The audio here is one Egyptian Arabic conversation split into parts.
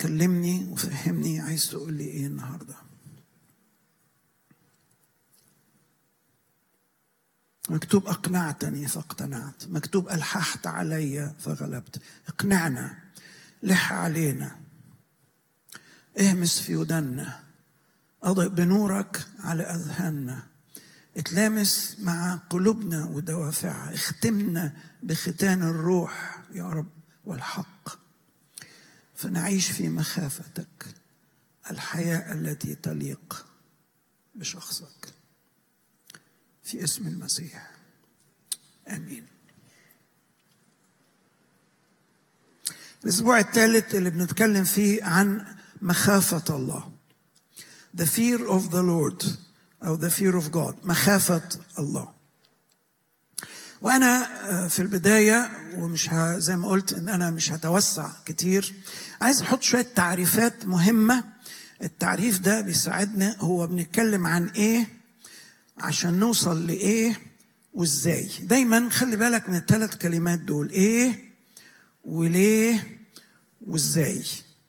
كلمني وفهمني عايز تقول لي ايه النهارده مكتوب اقنعتني فاقتنعت مكتوب الححت علي فغلبت اقنعنا لح علينا اهمس في ودنا اضئ بنورك على اذهاننا اتلامس مع قلوبنا ودوافعها اختمنا بختان الروح يا رب والحق فنعيش في مخافتك الحياه التي تليق بشخصك في اسم المسيح امين الاسبوع الثالث اللي بنتكلم فيه عن مخافه الله the fear of the Lord أو the fear of God مخافة الله وأنا في البداية ومش ه... زي ما قلت إن أنا مش هتوسع كتير عايز أحط شوية تعريفات مهمة التعريف ده بيساعدنا هو بنتكلم عن إيه عشان نوصل لإيه وإزاي دايما خلي بالك من الثلاث كلمات دول إيه وليه وإزاي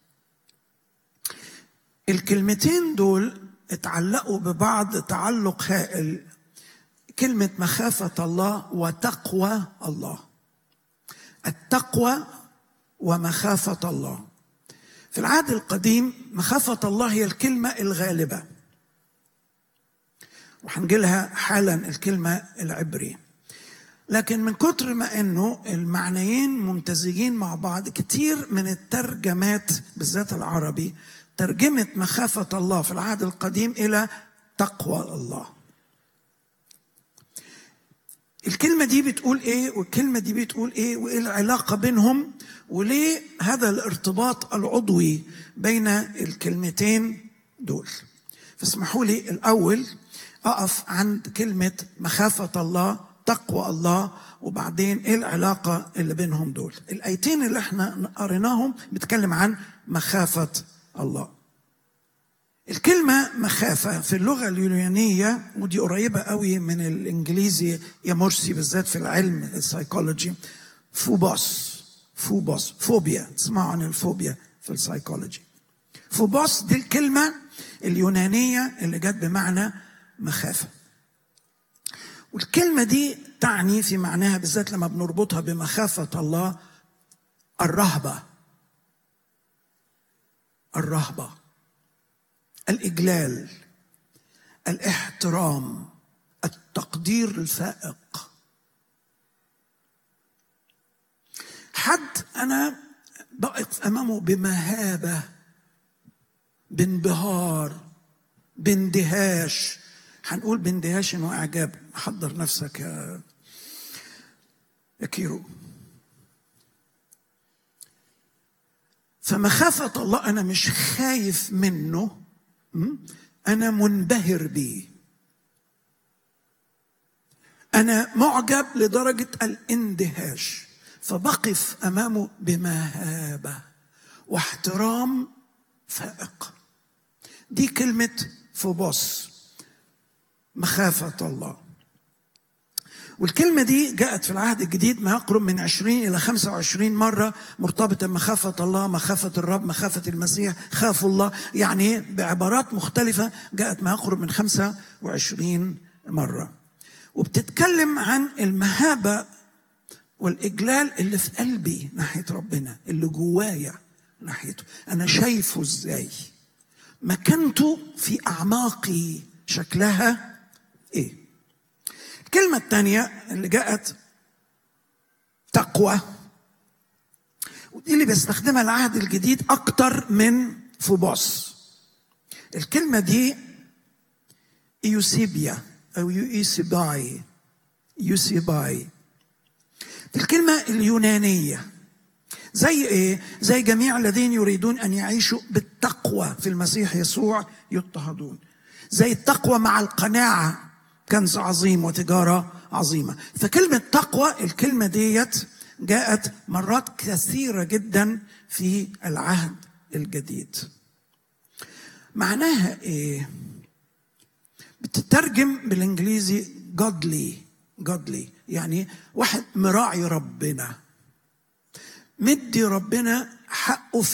الكلمتين دول اتعلقوا ببعض تعلق هائل كلمة مخافة الله وتقوى الله التقوى ومخافة الله في العهد القديم مخافة الله هي الكلمة الغالبة وهنجيلها حالا الكلمة العبري لكن من كتر ما انه المعنيين ممتزجين مع بعض كتير من الترجمات بالذات العربي ترجمة مخافة الله في العهد القديم إلى تقوى الله الكلمة دي بتقول إيه والكلمة دي بتقول إيه وإيه العلاقة بينهم وليه هذا الارتباط العضوي بين الكلمتين دول فاسمحوا لي الأول أقف عند كلمة مخافة الله تقوى الله وبعدين ايه العلاقة اللي بينهم دول الآيتين اللي احنا قريناهم بيتكلم عن مخافة الله الكلمة مخافة في اللغة اليونانية ودي قريبة قوي من الإنجليزي يا مرسي بالذات في العلم السايكولوجي فوبوس فوبوس فوبيا تسمعوا عن الفوبيا في السايكولوجي فوبوس دي الكلمة اليونانية اللي جت بمعنى مخافة والكلمة دي تعني في معناها بالذات لما بنربطها بمخافة الله الرهبة الرهبة الإجلال الاحترام التقدير الفائق حد أنا بقف أمامه بمهابة بانبهار باندهاش هنقول باندهاش وإعجاب حضر نفسك يا يا كيرو فمخافة الله أنا مش خايف منه أنا منبهر بيه أنا معجب لدرجة الاندهاش فبقف أمامه بمهابة واحترام فائق دي كلمة فوبوس مخافة الله والكلمة دي جاءت في العهد الجديد ما يقرب من 20 إلى 25 مرة مرتبطة بمخافة الله مخافة الرب مخافة المسيح خافوا الله يعني بعبارات مختلفة جاءت ما يقرب من 25 مرة وبتتكلم عن المهابة والإجلال اللي في قلبي ناحية ربنا اللي جوايا ناحيته أنا شايفه إزاي مكانته في أعماقي شكلها إيه الكلمة الثانية اللي جاءت تقوى ودي اللي بيستخدمها العهد الجديد أكتر من فوبوس الكلمة دي إيوسيبيا أو يوسيباي يوسيباي الكلمة اليونانية زي ايه؟ زي جميع الذين يريدون ان يعيشوا بالتقوى في المسيح يسوع يضطهدون. زي التقوى مع القناعه كنز عظيم وتجارة عظيمة فكلمة تقوى الكلمة ديت جاءت مرات كثيرة جدا في العهد الجديد معناها ايه بتترجم بالانجليزي godly godly يعني واحد مراعي ربنا مدي ربنا حقه في